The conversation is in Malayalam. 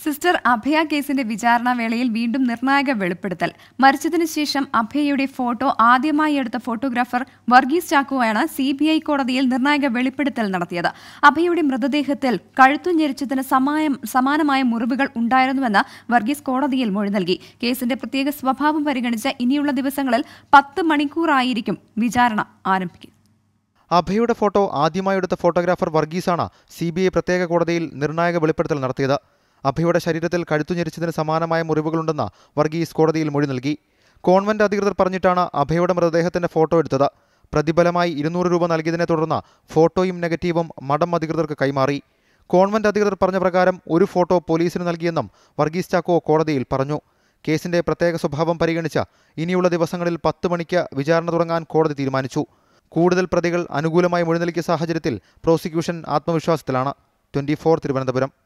സിസ്റ്റർ അഭയ കേസിന്റെ വിചാരണ വേളയിൽ വീണ്ടും നിർണായക വെളിപ്പെടുത്തൽ മരിച്ചതിനു ശേഷം അഭയയുടെ ഫോട്ടോ ആദ്യമായി എടുത്ത ഫോട്ടോഗ്രാഫർ വർഗീസ് ചാക്കോയാണ് സി ബി ഐ കോടതിയിൽ നിർണായക വെളിപ്പെടുത്തൽ നടത്തിയത് അഭയയുടെ മൃതദേഹത്തിൽ കഴുത്തു ഞെരിച്ചതിന് സമായം- സമാനമായ മുറിവുകൾ ഉണ്ടായിരുന്നുവെന്ന് വർഗീസ് കോടതിയിൽ മൊഴി നൽകി കേസിന്റെ പ്രത്യേക സ്വഭാവം പരിഗണിച്ച് ഇനിയുള്ള ദിവസങ്ങളിൽ പത്ത് മണിക്കൂറായിരിക്കും വിചാരണ ആരംഭിക്കുക അഭയുടെ ഫോട്ടോ ആദ്യമായി എടുത്ത ഫോട്ടോഗ്രാഫർ വർഗീസാണ് സി ബി ഐ പ്രത്യേക കോടതിയിൽ നിർണായക വെളിപ്പെടുത്തൽ നടത്തിയത് അഭയുടെ ശരീരത്തിൽ കഴുത്തുഞെരിച്ചതിന് സമാനമായ മുറിവുകളുണ്ടെന്ന് വർഗീസ് കോടതിയിൽ മൊഴി നൽകി കോൺവെന്റ് അധികൃതർ പറഞ്ഞിട്ടാണ് അഭയുടെ മൃതദേഹത്തിന്റെ ഫോട്ടോ എടുത്തത് പ്രതിഫലമായി ഇരുന്നൂറ് രൂപ നൽകിയതിനെ തുടർന്ന് ഫോട്ടോയും നെഗറ്റീവും മഠം അധികൃതർക്ക് കൈമാറി കോൺവെന്റ് അധികൃതർ പറഞ്ഞ പ്രകാരം ഒരു ഫോട്ടോ പോലീസിന് നൽകിയെന്നും വർഗീസ് ചാക്കോ കോടതിയിൽ പറഞ്ഞു കേസിന്റെ പ്രത്യേക സ്വഭാവം പരിഗണിച്ച് ഇനിയുള്ള ദിവസങ്ങളിൽ പത്ത് മണിക്ക് വിചാരണ തുടങ്ങാൻ കോടതി തീരുമാനിച്ചു കൂടുതൽ പ്രതികൾ അനുകൂലമായി മൊഴി നൽകിയ സാഹചര്യത്തിൽ പ്രോസിക്യൂഷൻ ആത്മവിശ്വാസത്തിലാണ് ട്വന്റി തിരുവനന്തപുരം